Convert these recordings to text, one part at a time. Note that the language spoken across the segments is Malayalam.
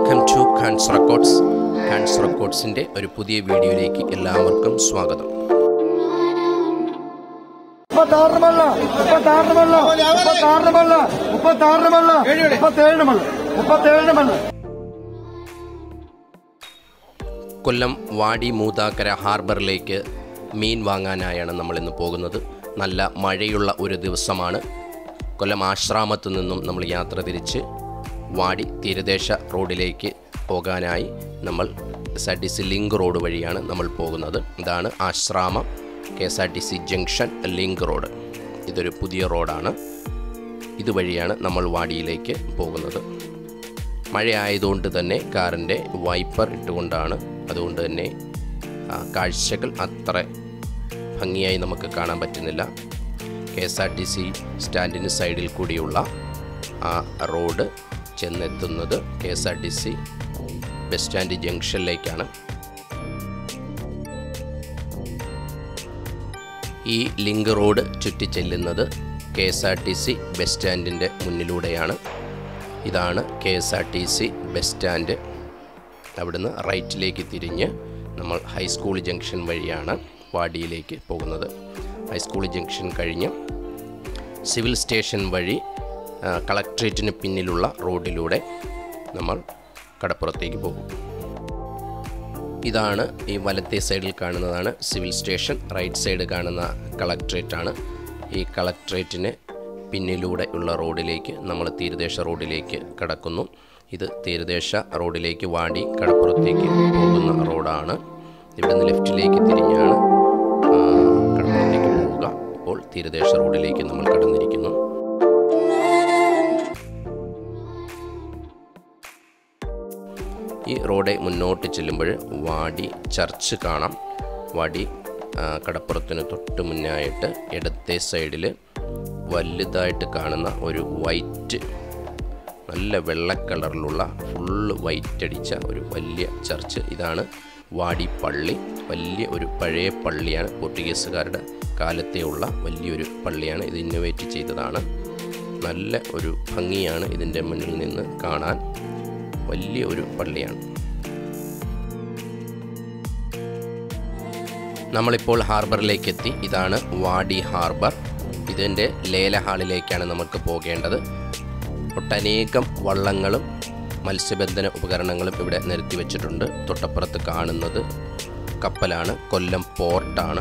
Welcome to Khan's records Khan's റെക്കോർഡ്സിൻ്റെ ഒരു പുതിയ വീഡിയോയിലേക്ക് എല്ലാവർക്കും സ്വാഗതം മുപ്പത്താറിന് മല്ല മുപ്പത്താറിന് മല്ല മുപ്പത്താറിന് മല്ല മുപ്പത്താറിന് മല്ല മുപ്പത്തേഴിന് മല്ല മുപ്പത്തേഴിന് മല്ല കൊല്ലം വാടി മൂതാക്കര ഹാർബറിലേക്ക് മീൻ വാങ്ങാനായാണ് നമ്മൾ ഇന്ന് പോകുന്നത് നല്ല മഴയുള്ള ഒരു ദിവസമാണ് കൊല്ലം ആശ്രാമത്തു നിന്നും നമ്മൾ യാത്ര തിരിച്ച് വാടി തീരദേശ റോഡിലേക്ക് പോകാനായി നമ്മൾ S R T C link road വഴിയാണ് നമ്മൾ പോകുന്നത് ഇതാണ് ആശ്രാമം K S R T C junction link road ഇതൊരു പുതിയ റോഡാണ് ഇതുവഴിയാണ് നമ്മൾ വാടിയിലേക്ക് പോകുന്നത് മഴയായതുകൊണ്ട് തന്നെ കാറിൻ്റെ വൈപ്പർ ഇട്ടുകൊണ്ടാണ് അതുകൊണ്ട് തന്നെ ആ, കാഴ്ചകൾ അത്ര ഭംഗിയായി നമുക്ക് കാണാൻ പറ്റുന്നില്ല K S R T C സ്റ്റാൻഡിന് സൈഡിൽ കൂടിയുള്ള ആ റോഡ് ചെന്നെത്തുന്നത് K S R T C bus stand ജംഗ്ഷനിലേക്കാണ് ഈ ലിങ്ക് റോഡ് ചുറ്റിച്ചെല്ലുന്നത് K S R T C bus സ്റ്റാൻഡിൻ്റെ മുന്നിലൂടെയാണ് ഇതാണ് K S R T C bus stand അവിടുന്ന് റൈറ്റിലേക്ക് തിരിഞ്ഞ് നമ്മൾ ഹൈസ്കൂൾ ജംഗ്ഷൻ വഴിയാണ് വാടിയിലേക്ക് പോകുന്നത് ഹൈസ്കൂൾ ജംഗ്ഷൻ കഴിഞ്ഞ് സിവിൽ സ്റ്റേഷൻ വഴി ആ, കളക്ട്രേറ്റിന് പിന്നിലുള്ള റോഡിലൂടെ നമ്മൾ കടപ്പുറത്തേക്ക് പോകും ഇതാണ് ഈ വലത്തെ സൈഡിൽ കാണുന്നതാണ് സിവിൽ സ്റ്റേഷൻ റൈറ്റ് സൈഡ് കാണുന്ന കളക്ട്രേറ്റ് ആണ് ഈ കളക്ട്രേറ്റിന് പിന്നിലൂടെ ഉള്ള റോഡിലേക്ക് നമ്മൾ തീരദേശ റോഡിലേക്ക് കടക്കുന്നു ഇത് തീരദേശ റോഡിലേക്ക് വാടി കടപ്പുറത്തേക്ക് പോകുന്ന റോഡാണ് ഇവിടുന്ന് ലെഫ്റ്റിലേക്ക് തിരിഞ്ഞാണ് ആ, കടപ്പുറത്തേക്ക് പോവുക ഇപ്പോൾ തീരദേശ റോഡിലേക്ക് നമ്മൾ കടന്നിരിക്കുന്നു ഈ റോഡ് മുന്നോട്ട് ചെല്ലുമ്പോൾ വാടി ചർച്ച് കാണാം വാടി ആ, കടപ്പുറത്തിന് തൊട്ട് മുന്നായിട്ട് ഇടത്തെ സൈഡിൽ വലുതായിട്ട് കാണുന്ന ഒരു വൈറ്റ് നല്ല വെള്ള കളറിലുള്ള ഫുള്ള് വൈറ്റ് അടിച്ച ഒരു വലിയ ചർച്ച് ഇതാണ് വാടി പള്ളി വലിയ ഒരു പഴയ പള്ളിയാണ് പോർട്ടുഗീസുകാരുടെ കാലത്തെ ഉള്ള വലിയൊരു പള്ളിയാണ് ഇത് ഇന്നോവേറ്റ് ചെയ്തതാണ് നല്ല ഒരു ഭംഗിയാണ് ഇതിൻ്റെ മുന്നിൽ നിന്ന് കാണാൻ വലിയ ഒരു പള്ളിയാണ് നമ്മളിപ്പോൾ ഹാർബറിലേക്ക് എത്തി ഇതാണ് വാടി ഹാർബർ ഇതിൻ്റെ ലേല ഹാളിലേക്കാണ് നമുക്ക് പോകേണ്ടത് ഒട്ടനേകം വള്ളങ്ങളും മത്സ്യബന്ധന ഉപകരണങ്ങളും ഇവിടെ നിരത്തി വെച്ചിട്ടുണ്ട് തൊട്ടപ്പുറത്ത് കാണുന്നത് കപ്പലാണ് കൊല്ലം പോർട്ടാണ്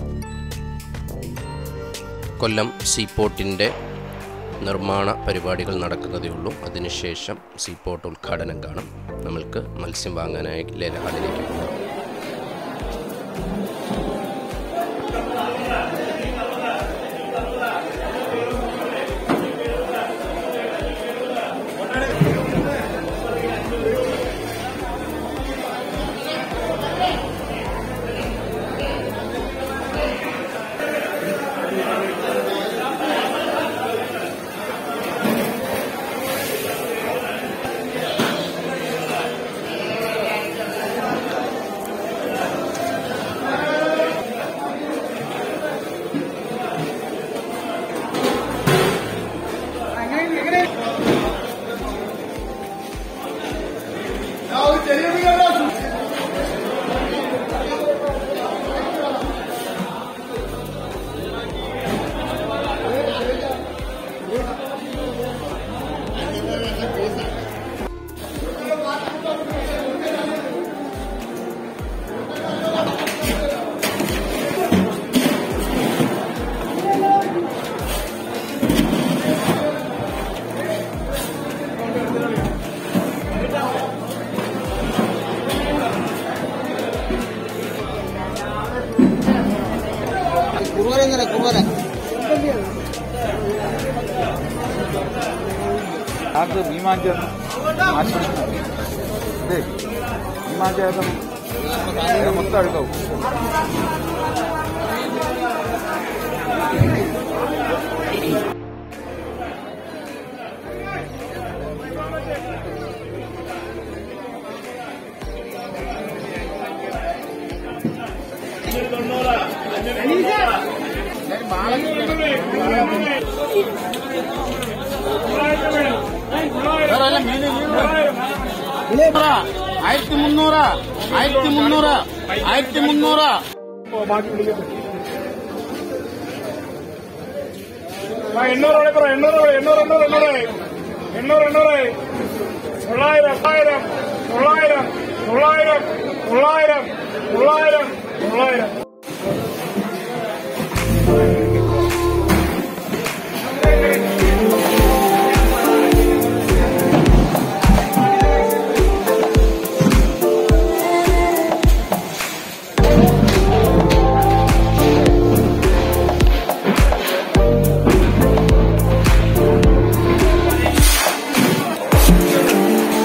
കൊല്ലം സീപോർട്ടിൻ്റെ നിർമ്മാണ പരിപാടികൾ നടക്കുന്നതേ ഉള്ളൂ അതിനുശേഷം സീപോർട്ട് ഉദ്ഘാടനം കാണും നമ്മൾക്ക് മത്സ്യം വാങ്ങാനായി ലേല ഹാളിലേക്ക് പോകാം കുറുവരെങ്ങനെ കുറുവര ആർക്ക് ഭീമാഞ്ചേട്ടൻ അതെ ഭീമാഞ്ചേട്ടൻ മൊത്തം അഴുക്കാവും ആയിരത്തി മുന്നൂറ് ആയിരത്തി മുന്നൂറ് ആയിരത്തി മുന്നൂറ് എണ്ണൂറ് മണിക്കൂർ എണ്ണൂറ് എണ്ണൂറ് എണ്ണൂറ് എണ്ണൂറ് എണ്ണൂറ് എണ്ണൂറ് തൊള്ളായിരം തൊള്ളായിരം തൊള്ളായിരം തൊള്ളായിരം തൊള്ളായിരം തൊള്ളായിരം തൊള്ളായിരം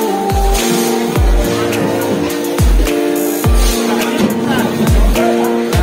¡Vamos!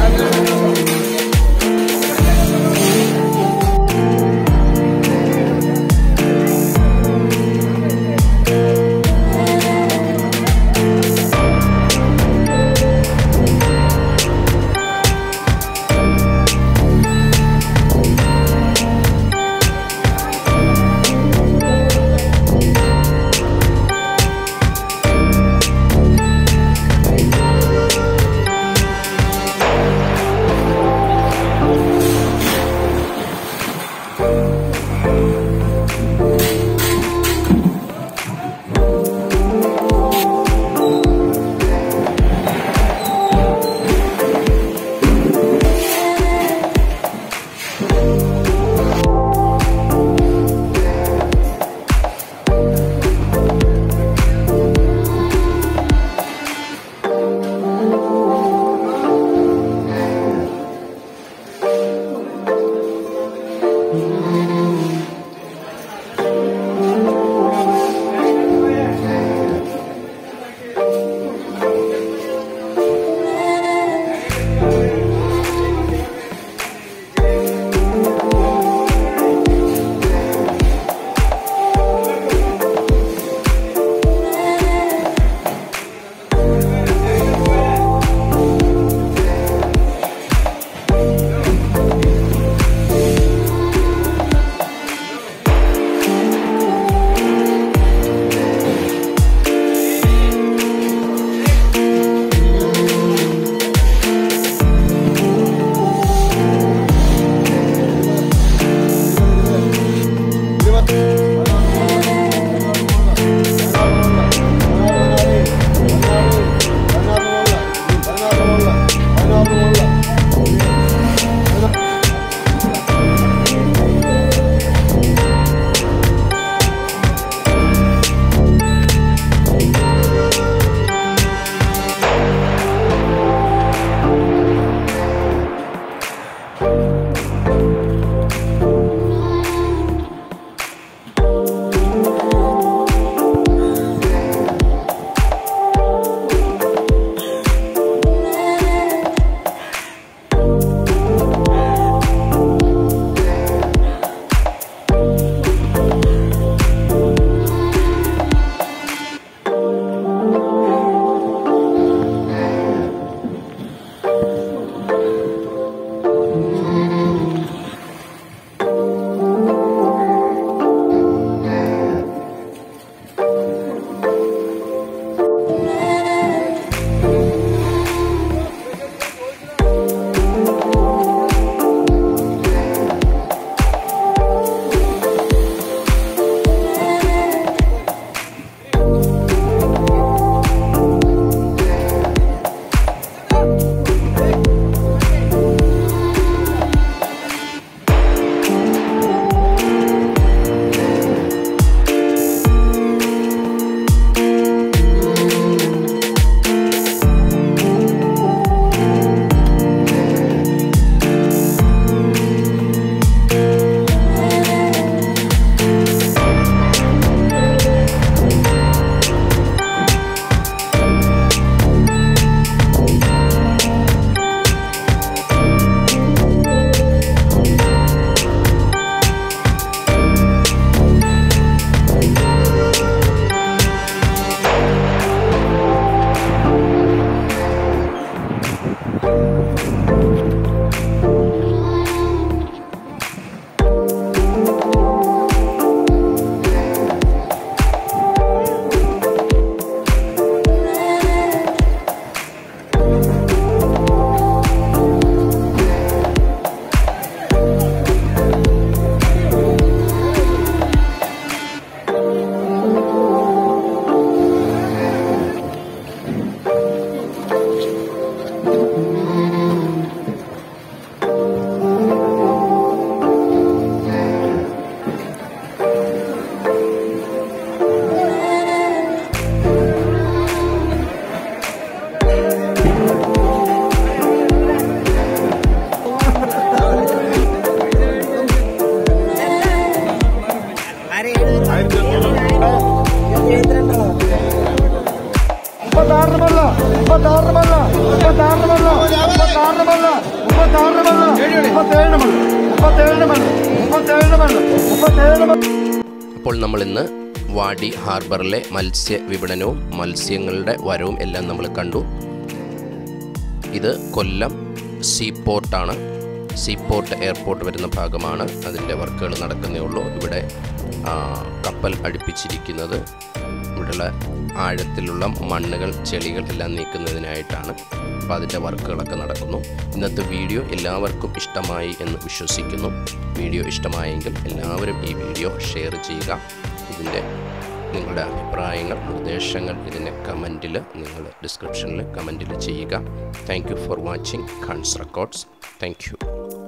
മുപ്പത്താറിന് മല്ല മുപ്പത്താറിന് മല്ല മുപ്പത്താറിന് മല്ല മുപ്പത്താറിന് മല്ല മുപ്പത്താറിന് മല്ല മുപ്പത്തേഴിന് മല്ല മുപ്പത്തേഴിന് മല്ല മുപ്പത്തേഴിന് മല്ല മുപ്പത്തേഴിന് മല്ല അപ്പോൾ നമ്മൾ ഇന്ന് വാടി ഹാർബറിലെ മത്സ്യ വിപണനവും മത്സ്യങ്ങളുടെ വരവും എല്ലാം നമ്മൾ കണ്ടു ഇത് കൊല്ലം സീപോർട്ടാണ് സീപോർട്ട് എയർപോർട്ട് വരുന്ന ഭാഗമാണ് അതിൻ്റെ വർക്കുകൾ നടക്കുന്നേ ഉള്ളൂ ഇവിടെ ആ, കപ്പൽ അടുപ്പിച്ചിരിക്കുന്നത് ഇവിടെയുള്ള ആഴത്തിലുള്ള മണ്ണുകൾ ചെളികൾ എല്ലാം നീക്കുന്നതിനായിട്ടാണ് അപ്പോൾ അതിൻ്റെ വർക്കുകളൊക്കെ നടക്കുന്നു ഇന്നത്തെ വീഡിയോ എല്ലാവർക്കും ഇഷ്ടമായി എന്ന് വിശ്വസിക്കുന്നു വീഡിയോ ഇഷ്ടമായെങ്കിൽ എല്ലാവരും ഈ വീഡിയോ ഷെയർ ചെയ്യുക ഇതിൻ്റെ നിങ്ങളുടെ അഭിപ്രായങ്ങൾ നിർദ്ദേശങ്ങൾ ഇതിനെ കമൻറ്റിൽ നിങ്ങൾ ഡിസ്ക്രിപ്ഷനിൽ കമൻറ്റിൽ ചെയ്യുക thank you for watching Khan's records thank U